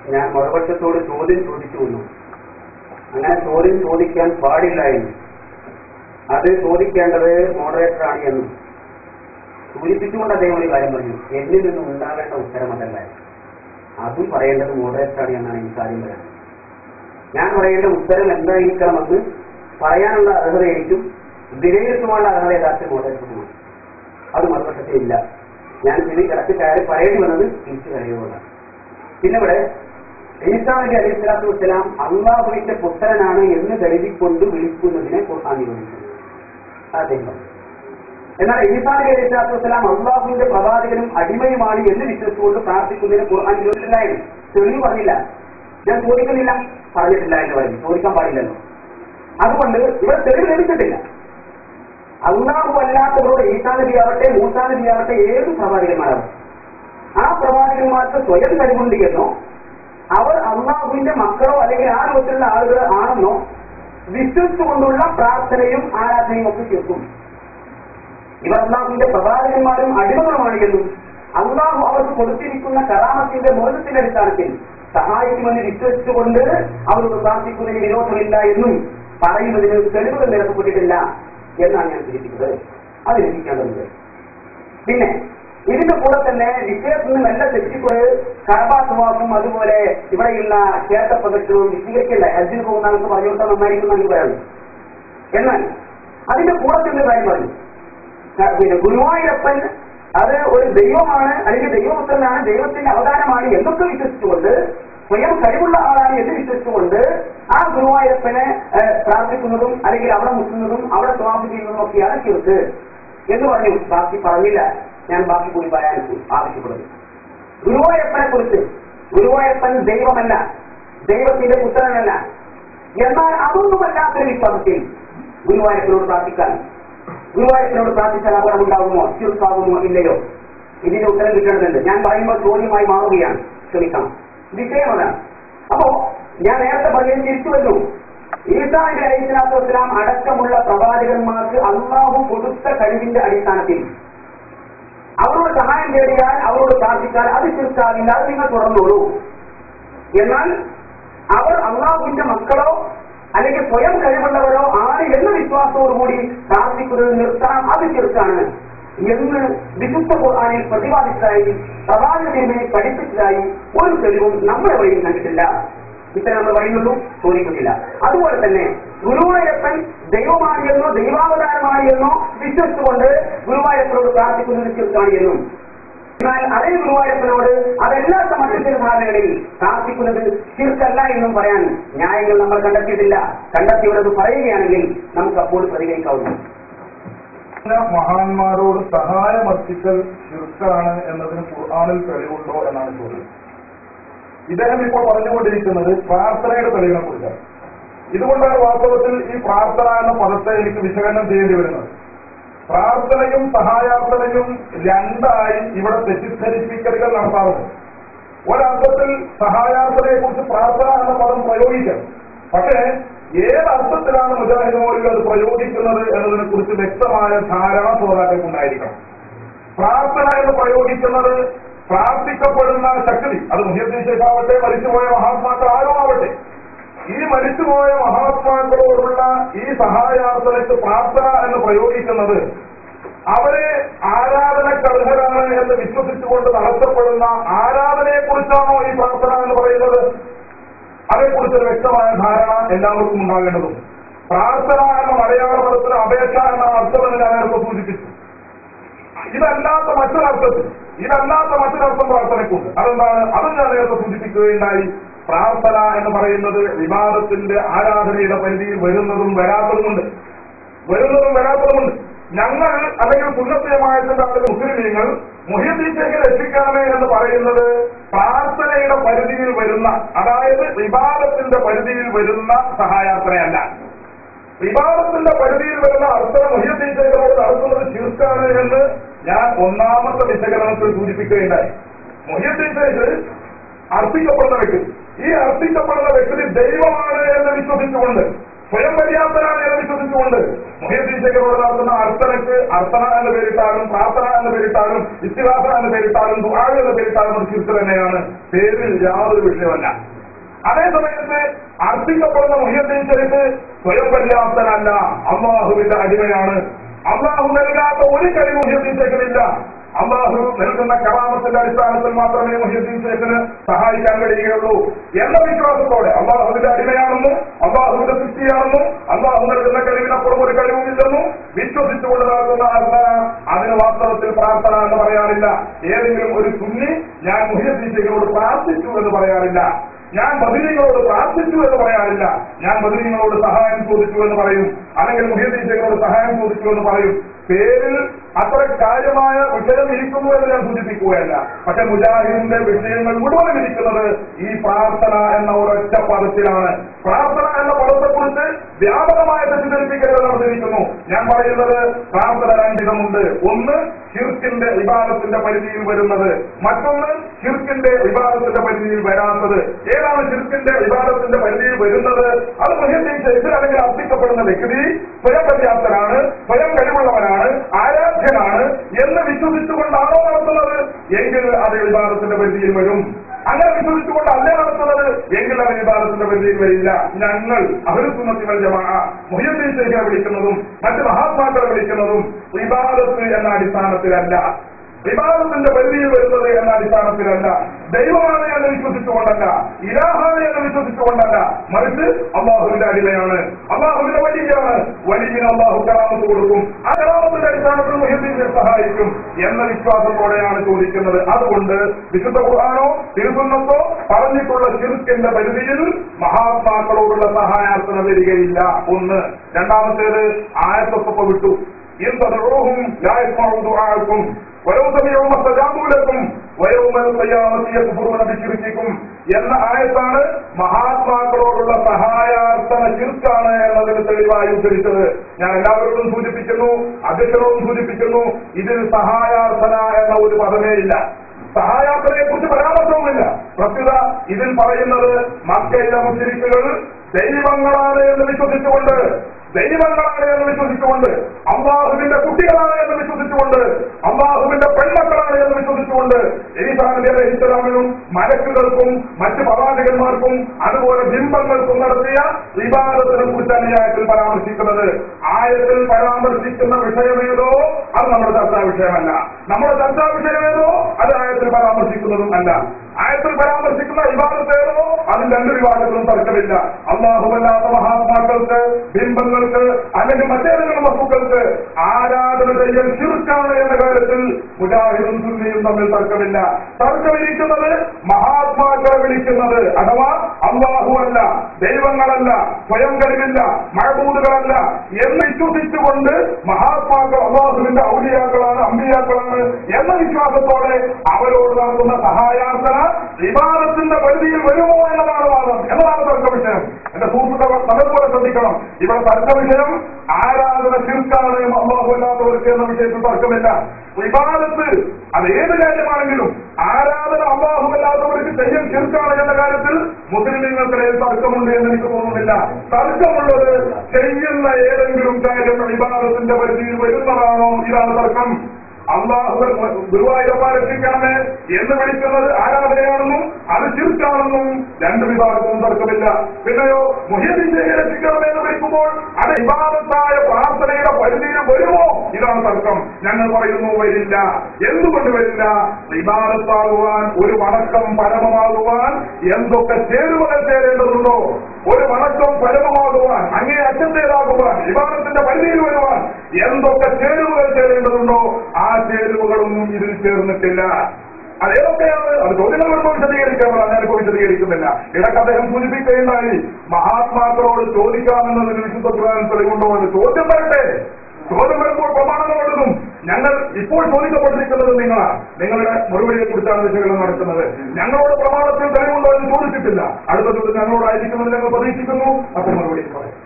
ഞാൻ മറുപക്ഷത്തോട് ചോദ്യം ചോദിച്ചു വന്നു അങ്ങനെ ചോദ്യം ചോദിക്കാൻ പാടില്ലായിരുന്നു അത് ചോദിക്കേണ്ടത് മോഡറേറ്ററാണ് എന്നും സൂചിപ്പിച്ചുകൊണ്ട് അദ്ദേഹം ഒരു കാര്യം പറഞ്ഞു എന്നിൽ നിന്നും ഉണ്ടാകേണ്ട ഉത്തരം അതല്ല അതും പറയേണ്ടത് മോഡറേറ്ററാണ് എന്നാണ് എനിക്ക് കാര്യം പറയുന്നത് ഞാൻ പറയേണ്ട ഉത്തരം എന്തായിരിക്കണമെന്ന് പറയാനുള്ള അർഹത എനിക്കും വിലയിരുത്തുവാനുള്ള അർഹത യഥാർത്ഥ മോഡറേറ്ററുമാണ് അത് മറുപക്ഷത്തിൽ ഇല്ല ഞാൻ ഇത് കിടക്ക് കയറി പറയേണ്ടി വന്നത് തിരിച്ചു കഴിയുന്നതാണ് പിന്നെ ഇവിടെ ഈസാ നബി അലൈഹി സ്വലാത്തു വസ്സലാം അള്ളാഹുവിന്റെ പുത്രനാണ് എന്ന് കരുതിക്കൊണ്ട് വിളിക്കുന്നതിനെ ഖുർആൻ വിവരിക്കുന്നു അദ്ദേഹം എന്നാൽ ഈസാ നബി അലൈഹി സ്വലാത്തു വസ്സലാം അള്ളാഹുവിന്റെ പ്രവാചകനും അടിമയുമാണ് എന്ന് വിശ്വസിച്ചുകൊണ്ട് പ്രാർത്ഥിക്കുന്നതിന് ഖുർആൻ വിവരിച്ചിട്ടുണ്ടായിരുന്നു തെളിവ് പറഞ്ഞില്ല ഞാൻ ചോദിക്കുന്നില്ല പറഞ്ഞിട്ടില്ല എന്ന് പറയും ചോദിക്കാൻ പാടില്ലല്ലോ അതുകൊണ്ട് ഇവിടെ തെളിവ് ലഭിച്ചിട്ടില്ല അള്ളാഹു അല്ലാത്തവരോട് ഈസാ നബി ആവട്ടെ മൂസാ നബി ആവട്ടെ ഏത് പ്രവാചകന്മാരാവട്ടെ ആ പ്രവാചകന്മാർക്ക് സ്വയം കഴിവുണ്ട് എന്നോ അവർ അള്ളാഹുവിന്റെ മക്കളോ അല്ലെങ്കിൽ ആ രൂപത്തിലുള്ള ആളുകൾ ആണെന്നോ വിശ്വസിച്ചുകൊണ്ടുള്ള പ്രാർത്ഥനയും ആരാധനയും ഒക്കെ ചേർക്കും ഇവർ അള്ളാഹുവിന്റെ പ്രവാചകന്മാരും അടിമകളുമാണ് എന്നും അള്ളാഹു അവർക്ക് കൊടുത്തിരിക്കുന്ന കറാമത്തിന്റെ മോചത്തിന്റെ അടിസ്ഥാനത്തിൽ സഹായിക്കുമെന്ന് വിശ്വസിച്ചുകൊണ്ട് അവരോട് പ്രാർത്ഥിക്കുന്നതിന് വിരോധമില്ല എന്നും പറയുന്നതിന് തെളിവുകൾ നിരത്തപ്പെട്ടിട്ടില്ല എന്നാണ് ഞാൻ സൂചിപ്പിക്കുന്നത് അത് ലഭിക്കേണ്ടതുണ്ട് പിന്നെ ഇതിന്റെ കൂടെ തന്നെ വിഷയത്തിൽ നിന്ന് മെല്ലെ തെറ്റിക്കൊണ്ട് കർബാസുവാസും അതുപോലെ ഇവിടെയുള്ള ക്ഷേത്ര പ്രദക്ഷിണവും വിശദീകരിക്കണ്ടേ ഹജ്ജിന് പോകുന്ന ആൾക്ക് പറഞ്ഞു കൊടുത്താൽ നന്നായിരിക്കും എന്ന് പറയുന്നു എന്നാൽ അതിന്റെ കൂടെ തന്നെ കാര്യം പറഞ്ഞു ക- പിന്നെ ഗുരുവായൂരപ്പൻ അത് ഒരു ദൈവമാണ് അല്ലെങ്കിൽ ദൈവപുത്രനാണ് ദൈവത്തിന്റെ അവതാരമാണ് എന്നൊക്കെ വിശ്വസിച്ചുകൊണ്ട് സ്വയം കഴിവുള്ള ആളാണ് എന്ന് വിശ്വസിച്ചുകൊണ്ട് ആ ഗുരുവായൂരപ്പനെ ഏഹ്, പ്രാർത്ഥിക്കുന്നതും അല്ലെങ്കിൽ അവിടെ മുട്ടുന്നതും അവിടെ സ്വാമി ചെയ്യുന്നതും ഒക്കെയാണ് ചെറുത്ത് എന്ന് പറഞ്ഞു ബാക്കി പറഞ്ഞില്ല ഞാൻ ബാക്കി കൂടി പറയാൻ ആവശ്യപ്പെടുന്നു ഗുരുവായൂരപ്പനെ കുറിച്ച് ഗുരുവായൂരപ്പൻ ദൈവമല്ല ദൈവത്തിന്റെ പുത്രനല്ല എന്നാൽ അതൊന്നുമല്ലാത്തൊരു വിശ്വാസത്തിൽ ഗുരുവായൂരപ്പനോട് പ്രാർത്ഥിക്കാൻ ഗുരുവായൂരപ്പനോട് പ്രാർത്ഥിച്ചാൽ അപകടം ഉണ്ടാകുമോ ചുരുക്കാകുമോ ഇല്ലയോ ഇതിന്റെ ഉത്തരം കിട്ടേണ്ടതുണ്ട് ഞാൻ പറയുമ്പോൾ ചോദ്യമായി മാറുകയാണ് ക്ഷമിക്കണം വിഷയം അതാണ് അപ്പോ ഞാൻ നേരത്തെ പറയുന്നത് തിരിച്ചു വന്നു ഈസാന്റെ അലൈഹിസ്ലാത്തു വസ്സലാം അടക്കമുള്ള പ്രവാചകന്മാർക്ക് അള്ളാഹു കൊടുത്ത കഴിവിന്റെ അടിസ്ഥാനത്തിൽ അവരോട് സഹായം തേടിയാൽ അവരോട് പ്രാർത്ഥിച്ചാൽ അത് ചുരുക്കാകില്ല അത് നിങ്ങൾ തുറന്നോളൂ എന്നാൽ അവർ അള്ളാഹുവിന്റെ മക്കളോ അല്ലെങ്കിൽ സ്വയം കഴിവുള്ളവരോ ആണ് എന്ന വിശ്വാസത്തോടുകൂടി പ്രാർത്ഥിക്കുന്നത് നിർത്താൻ അത് ചെറുക്കാണ് എന്ന് വിശുദ്ധ ഖുർആാനിൽ പ്രതിപാദിച്ചതായി പ്രവാചകനെ പഠിപ്പിച്ചതായി ഒരു തെളിവും നമ്മുടെ വഴിയിൽ കണ്ടിട്ടില്ല ഇത്തരം നമ്മൾ വഴിയുള്ളൂ ചോദിക്കുന്നില്ല അതുപോലെ തന്നെ ഗുരുവായൂരപ്പൻ ദൈവമാണ് എന്നോ ദൈവാവതാരമാണ് എന്നോ വിശ്വസിച്ചുകൊണ്ട് ഗുരുവായൂരപ്പനോട് പ്രാർത്ഥിക്കുന്നത് ചെറുക്കാണ് എന്നും എന്നാൽ അതേ ഗുരുവായൂരപ്പനോട് അതല്ലാത്ത മറ്റു ചില ധാരണകളിൽ പ്രാർത്ഥിക്കുന്നത് ശിർക്കല്ല എന്നും പറയാൻ ന്യായങ്ങൾ നമ്മൾ കണ്ടെത്തിയിട്ടില്ല കണ്ടെത്തിയവരത് പറയുകയാണെങ്കിൽ നമുക്ക് അപ്പോൾ പ്രതികരിക്കാവുന്നു ചില മഹാന്മാരോട് സഹായമർപ്പിക്കൽ ശിർക്കാണ് എന്നതിന് ഖുർആാനിൽ തെളിവുണ്ടോ എന്നാണ് ചോദ്യം ഇദ്ദേഹം ഇപ്പോൾ പറഞ്ഞുകൊണ്ടിരിക്കുന്നത് പ്രാർത്ഥനയുടെ തെളിവിനെ കുറിച്ചാണ് ഇതുകൊണ്ടാണ് വാസ്തവത്തിൽ ഈ പ്രാർത്ഥന എന്ന പദത്തെ എനിക്ക് വിശകലനം ചെയ്യേണ്ടി വരുന്നത് പ്രാർത്ഥനയും സഹായാർത്ഥനയും രണ്ടായി ഇവിടെ തെറ്റിദ്ധരിപ്പിക്കലുകൾ നടത്താറുണ്ട് ഒരർത്ഥത്തിൽ സഹായാർത്ഥനയെ കുറിച്ച് പ്രാർത്ഥന എന്ന പദം പ്രയോഗിക്കാം പക്ഷേ ഏത് അർത്ഥത്തിലാണ് മുജാഹിദ് മൗലിക അത് പ്രയോഗിക്കുന്നത് എന്നതിനെ കുറിച്ച് വ്യക്തമായ ധാരണ ശ്രോതാക്കൾക്കുണ്ടായിരിക്കണം പ്രാർത്ഥന എന്ന് പ്രയോഗിക്കുന്നത് പ്രാർത്ഥിക്കപ്പെടുന്ന ശക്തി അത് മുഹ്യദ്ദീൻ ശേഖാവട്ടെ മരിച്ചുപോയ മഹാത്മാക്കൾ ആരോ ആവട്ടെ ഈ മരിച്ചുപോയ മഹാത്മാക്കളോടുള്ള ഈ സഹായാർത്ഥനയ്ക്ക് പ്രാർത്ഥന എന്ന് പ്രയോഗിക്കുന്നത് അവരെ ആരാധനക്കർഹരാണ് എന്ന് വിശ്വസിച്ചുകൊണ്ട് നടത്തപ്പെടുന്ന ആരാധനയെ കുറിച്ചാണോ ഈ പ്രാർത്ഥന എന്ന് പറയുന്നത് അതേക്കുറിച്ച് ഒരു വ്യക്തമായ ധാരണ എല്ലാവർക്കും ഉണ്ടാകേണ്ടതും പ്രാർത്ഥന എന്ന മലയാള പദത്തിന് അപേക്ഷ എന്ന അർത്ഥമെന്ന് ഞാൻ നേരത്തെ സൂചിപ്പിച്ചു ഇതല്ലാത്ത മറ്റൊരർത്ഥത്തിൽ ഇതല്ലാത്ത മറ്റൊരർത്ഥം പ്രാർത്ഥനയ്ക്കുണ്ട് അതെന്താണ് അതും ഞാൻ നേരത്തെ സൂചിപ്പിക്കുകയുണ്ടായി പ്രാർത്ഥന എന്ന് പറയുന്നത് വിവാദത്തിന്റെ ആരാധനയുടെ പരിധിയിൽ വരുന്നതും വരാത്തതുമുണ്ട് വരുന്നതും വരാത്തതുമുണ്ട് ഞങ്ങൾ അല്ലെങ്കിൽ സുന്നത്തിയമായതിന്റെ ആളുകൾ മുസ്ലിമീങ്ങൾ മുഹിദ്ദീനേക്ക് രക്ഷിക്കണമേ എന്ന് പറയുന്നത് പ്രാർത്ഥനയുടെ പരിധിയിൽ വരുന്ന അതായത് വിവാദത്തിന്റെ പരിധിയിൽ വരുന്ന സഹായാർത്ഥനയല്ല വിവാദത്തിന്റെ പരിധിയിൽ വരുന്ന അർത്ഥന മുഹിദ്ദീനോട് നടത്തുന്നത് ചീർക്കാണ് എന്ന് ഞാൻ ഒന്നാമത്തെ വിശകലനത്തിൽ സൂചിപ്പിക്കുകയുണ്ടായി മുഹിദ്ദീനേക്ക് അർപ്പിക്കപ്പെടുന്ന വ്യക്തി ഈ അർപ്പിക്കപ്പെടുന്ന വ്യക്തി ദൈവമാണ് എന്ന് വിശ്വസിച്ചുകൊണ്ട് സ്വയം പര്യാപ്തനാണ് എന്ന് വിശ്വസിച്ചുകൊണ്ട് മുഹ്യദ്ദീൻ ശേഖരോട് നടത്തുന്ന അർച്ചനക്ക് അർച്ചന എന്ന് പേരിട്ടാലും പ്രാർത്ഥന എന്ന് പേരിട്ടാലും ഇസ്തിഹാസ എന്ന് പേരിട്ടാലും ദുആഴ് എന്ന് പേരിട്ടാലും അത് ശിർക്ക് തന്നെയാണ് പേരിൽ യാതൊരു വിഷയമല്ല അതേ സമയത്ത് അർപ്പിക്കപ്പെടുന്ന മുഹ്യദ്ദീൻ ശരീഫ് സ്വയം പര്യാപ്തനല്ല അള്ളാഹുവിന്റെ അടിമയാണ് അള്ളാഹു നൽകാത്ത ഒരു കഴിവ് മുഹ്യദ്ദീൻ ശേഖരില്ല അള്ളാഹു നൽകുന്ന കറാമത്തിന്റെ അടിസ്ഥാനത്തിൽ മാത്രമേ മുഹ്യദ്ദീൻ ശേഖന് സഹായിക്കാൻ കഴിയുകയുള്ളൂ എന്ന വിശ്വാസത്തോടെ അള്ളാഹുവിന്റെ അടിമയാണെന്നും അള്ളാഹുവിന്റെ സൃഷ്ടിയാണെന്നും അള്ളാഹു നൽകുന്ന കഴിവിനപ്പുറം ഒരു കഴിവുമില്ലെന്നും വിശ്വസിച്ചുകൊണ്ട് നടത്തുന്ന അർത്ഥന അതിന് വാസ്തവത്തിൽ പ്രാർത്ഥന എന്ന് പറയാറില്ല ഏതെങ്കിലും ഒരു സുന്നി ഞാൻ മുഹ്യദ്ദീൻ ശേഖരോട് പ്രാർത്ഥിച്ചു എന്ന് പറയാറില്ല ഞാൻ ബദരീങ്ങളോട് പ്രാർത്ഥിച്ചു എന്ന് പറയാറില്ല ഞാൻ ബദരീങ്ങളോട് സഹായം ചോദിച്ചു എന്ന് പറയും അല്ലെങ്കിൽ മുഹ്യദ്ദീൻ സഹായം ചോദിച്ചു എന്ന് പറയും പേരിൽ അത്ര കാര്യമായ വിഷയം ഇരിക്കുന്നു എന്ന് ഞാൻ സൂചിപ്പിക്കുകയല്ല പക്ഷെ മുജാഹിദിന്റെ വിഷയങ്ങൾ മുഴുവൻ ഇരിക്കുന്നത് ഈ പ്രാർത്ഥന എന്ന ഒരൊറ്റ പദത്തിലാണ് പ്രാർത്ഥന എന്ന പദത്തെക്കുറിച്ച് വ്യാപകമായ തെറ്റിദ്ധരിപ്പിക്കലുകൾ നടന്നിരിക്കുന്നു ഞാൻ പറയുന്നത് പ്രാർത്ഥന രണ്ടിതമുണ്ട് ഒന്ന് ഷിർക്കിന്റെ വിവാദത്തിന്റെ പരിധിയിൽ വരുന്നത് മറ്റൊന്ന് ഷിർക്കിന്റെ വിവാദത്തിന്റെ പരിധിയിൽ വരാത്തത് ഏതാണ് ഷിർക്കിന്റെ വിവാദത്തിന്റെ പരിധിയിൽ വരുന്നത് അത് മുഹ്യദ്ദീൻ ഷെയ്ഖ് അല്ലെങ്കിൽ അർപ്പിക്കപ്പെടുന്ന വ്യക്തി സ്വയം പര്യാപ്തനാണ് സ്വയം കഴിവുള്ളവനാണ് ആരാധ്യനാണ് എന്ന് വിശ്വസിച്ചുകൊണ്ടാണോ നടത്തുന്നത് എങ്കിൽ അത് വിവാദത്തിന്റെ പരിധിയിൽ വരും അങ്ങനെ വിശ്വസിച്ചുകൊണ്ട് അല്ലേ നടത്തുന്നത് എങ്കിൽ അത് വിവാദത്തിന്റെ പരിധിയിൽ വരില്ല ഞങ്ങൾ അഹുസുമത്തികൾ ജമാ മുഹ്യദ്ദീൻ ഷെയ്ഖിനെ വിളിക്കുന്നതും മറ്റ് മഹാത്മാക്കളെ വിളിക്കുന്നതും വിവാദത്ത് എന്ന അടിസ്ഥാനത്തിലല്ല വിവാദത്തിന്റെ പരിധിയിൽ വരുന്നത് എന്ന അടിസ്ഥാനത്തിലല്ല ദൈവമാണ് എന്ന് വിശ്വസിച്ചുകൊണ്ടല്ല ഇലാഹാണ് എന്ന് വിശ്വസിച്ചുകൊണ്ടല്ല മറിച്ച് അള്ളാഹുവിന്റെ അടിമയാണ് അള്ളാഹുവിന്റെ വലിയാണ് വലിയന് അള്ളാഹു കറാമത്ത് കൊടുക്കും ആ കറാമത്തിന്റെ അടിസ്ഥാനത്തിൽ മുഹദ്ദീനെ സഹായിക്കും എന്ന വിശ്വാസത്തോടെയാണ് ചോദിക്കുന്നത് അതുകൊണ്ട് വിശുദ്ധ ഖുർആാനോ തിരുസുന്നത്തോ പറഞ്ഞിട്ടുള്ള ചിറുക്കിന്റെ പരിധിയിൽ മഹാത്മാക്കളോടുള്ള സഹായാർത്ഥന വരികയില്ല ഒന്ന് രണ്ടാമത്തേത് ആയത്തൊക്കെ വിട്ടു إن تدعوهم لا يسمعوا دعاءكم ولو سمعوا ما استجابوا لكم ويوم القيامة يكفرون بشرككم എന്ന ആയത്താണ് മഹാത്മാക്കളോടുള്ള സഹായാർത്ഥന ചിർക്കാണ് എന്നതിന് തെളിവായി ഉദ്ധരിച്ചത് ഞാൻ എല്ലാവരോടും സൂചിപ്പിക്കുന്നു അധ്യക്ഷനോടും സൂചിപ്പിക്കുന്നു ഇതിൽ സഹായാർത്ഥന എന്ന ഒരു പദമേ ഇല്ല സഹായാർത്ഥനയെ കുറിച്ച് പരാമർശവുമില്ല പ്രസ്തുത ഇതിൽ പറയുന്നത് മക്കയിലെ മുസ്ലിക്കുകൾ ദൈവങ്ങളാണ് എന്ന് വിശ്വസിച്ചുകൊണ്ട് ദൈവങ്ങളാണ് എന്ന് വിശ്വസിച്ചുകൊണ്ട് അള്ളാഹുവിന്റെ കുട്ടികളാണ് എന്ന് വിശ്വസിച്ചുകൊണ്ട് അള്ളാഹുവിന്റെ പെൺമക്കളാണ് എന്ന് വിശ്വസിച്ചുകൊണ്ട് ഈസാ നബി അലൈഹി ഇസ്ലാമിനും മലക്കുകൾക്കും മറ്റ് പ്രവാചകന്മാർക്കും അതുപോലെ ബിംബങ്ങൾക്കും നടത്തിയ വിവാദത്തിനെ കുറിച്ചാണ് ഈ ആയത്തിൽ പരാമർശിക്കുന്നത് ആയത്തിൽ പരാമർശിക്കുന്ന വിഷയമേതോ അത് നമ്മുടെ ചർച്ചാ വിഷയമല്ല നമ്മുടെ ചർച്ചാ വിഷയമേതോ അത് ആയത്തിൽ പരാമർശിക്കുന്നതും അല്ല ആയത്തിൽ പരാമർശിക്കുന്ന വിവാദത്തേതോ അതിൽ രണ്ട് വിവാദത്തിലും തർക്കമില്ല അള്ളാഹുവല്ലാത്ത മഹാത്മാക്കൾക്ക് ബിംബങ്ങൾക്ക് അല്ലെങ്കിൽ മറ്റേതെങ്കിലും വസ്തുക്കൾക്ക് ആരാധന ചെയ്യൽ ചുരുക്കാണ് എന്ന കാര്യത്തിൽ മുജാഹിദും സുന്നിയും തമ്മിൽ തർക്കമില്ല തർക്കമിരിക്കുന്നത് മഹാത്മാക്കളെ വിളിക്കുന്നത് അഥവാ അള്ളാഹുവല്ല ദൈവങ്ങളല്ല സ്വയം കഴിവില്ല മഴബൂതുകളല്ല എന്ന് വിശ്വസിച്ചുകൊണ്ട് മഹാത്മാക്കൾ അള്ളാഹുവിന്റെ ഔലിയാക്കളാണ് അമ്പിയാക്കളാണ് എന്ന വിശ്വാസത്തോടെ അവരോട് നടത്തുന്ന സഹായാർത്ഥന വിവാദത്തിന്റെ പരിധിയിൽ വരുമോ എന്നതാണ് വാദം എന്നതാണ് തർക്ക വിഷയം എന്റെ സുഹൃത്തുക്കൾ നല്ലതുപോലെ ശ്രദ്ധിക്കണം ഇവിടെ തർക്ക വിഷയം ആരാധന തീർക്കാണ് അള്ളാഹുല്ലാത്തവർക്ക് എന്ന വിഷയത്തിൽ തർക്കമില്ല വിവാദത്ത് അത് ഏത് കാര്യമാണെങ്കിലും ആരാധന അള്ളാഹുവല്ലാത്തവർക്ക് ചെയ്യൽ തീർക്കാണ് എന്ന കാര്യത്തിൽ മുസ്ലിമീങ്ങൾക്കിടയിൽ തർക്കമുണ്ട് എന്ന് എനിക്ക് തോന്നുന്നില്ല തർക്കമുള്ളത് ചെയ്യുന്ന ഏതെങ്കിലും കാര്യം വിവാദത്തിന്റെ പരിധിയിൽ വരുന്നതാണോ ഇതാണ് തർക്കം അള്ളാഹു ഗുരുവായൂരപ്പ രക്ഷിക്കണമേ എന്ന് വിളിക്കുന്നത് ആരാധനയാണെന്നും അത് ചിർക്കാണെന്നും രണ്ട് വിഭാഗത്തിനും തർക്കമില്ല പിന്നെയോ മുഹിയദിന്റെ രക്ഷിക്കണമേ എന്ന് വിളിക്കുമ്പോൾ അത് വിവാദത്തായ പ്രാർത്ഥനയുടെ പരിധിയിൽ വരുമോ ഇതാണ് തർക്കം ഞങ്ങൾ പറയുന്നു വരില്ല എന്തുകൊണ്ട് വരില്ല വിവാദത്താകുവാൻ ഒരു വണക്കം പരമമാകുവാൻ എന്തൊക്കെ ചേരുവകൾ ചേരേണ്ടതുണ്ടോ ഒരു വണക്കം പരമമാകുവാൻ അങ്ങേ അച്ഛത്തേതാകുവാൻ വിവാദത്തിന്റെ പരിധിയിൽ വരുവാൻ എന്തൊക്കെ ചേരുവകൾ ചേരേണ്ടതുണ്ടോ ആ ചേരുവകളൊന്നും ഇതിൽ ചേർന്നിട്ടില്ല അതേതൊക്കെയാണ് അത് ചോദ്യങ്ങൾ വരുമ്പോൾ വിശദീകരിക്കാമെന്ന് ഞാനിപ്പോ വിശദീകരിക്കുന്നില്ല ഇടയ്ക്ക് അദ്ദേഹം സൂചിപ്പിക്കുകയുണ്ടായി മഹാത്മാക്കളോട് ചോദിക്കാമെന്നതിന് വിശുദ്ധ ഖുർആൻ തെളിവുണ്ടോ എന്ന് ചോദ്യം വരട്ടെ ചോദ്യം വരുമ്പോൾ പ്രമാണങ്ങൾ എടുക്കും ഞങ്ങൾ ഇപ്പോൾ ചോദിക്കപ്പെട്ടിരിക്കുന്നത് നിങ്ങളാണ് നിങ്ങളുടെ മറുപടിയെ കുറിച്ചാണ് വിശകലനം നടക്കുന്നത് ഞങ്ങളോട് പ്രമാണത്തിൽ തെളിവുണ്ടോ എന്ന് ചോദിച്ചിട്ടില്ല അടുത്ത ചോദ്യം ഞങ്ങളോടായിരിക്കുമെന്ന് ഞങ്ങൾ പ്രതീക്ഷിക്കുന്നു അപ്പോൾ മറുപടി പറയാം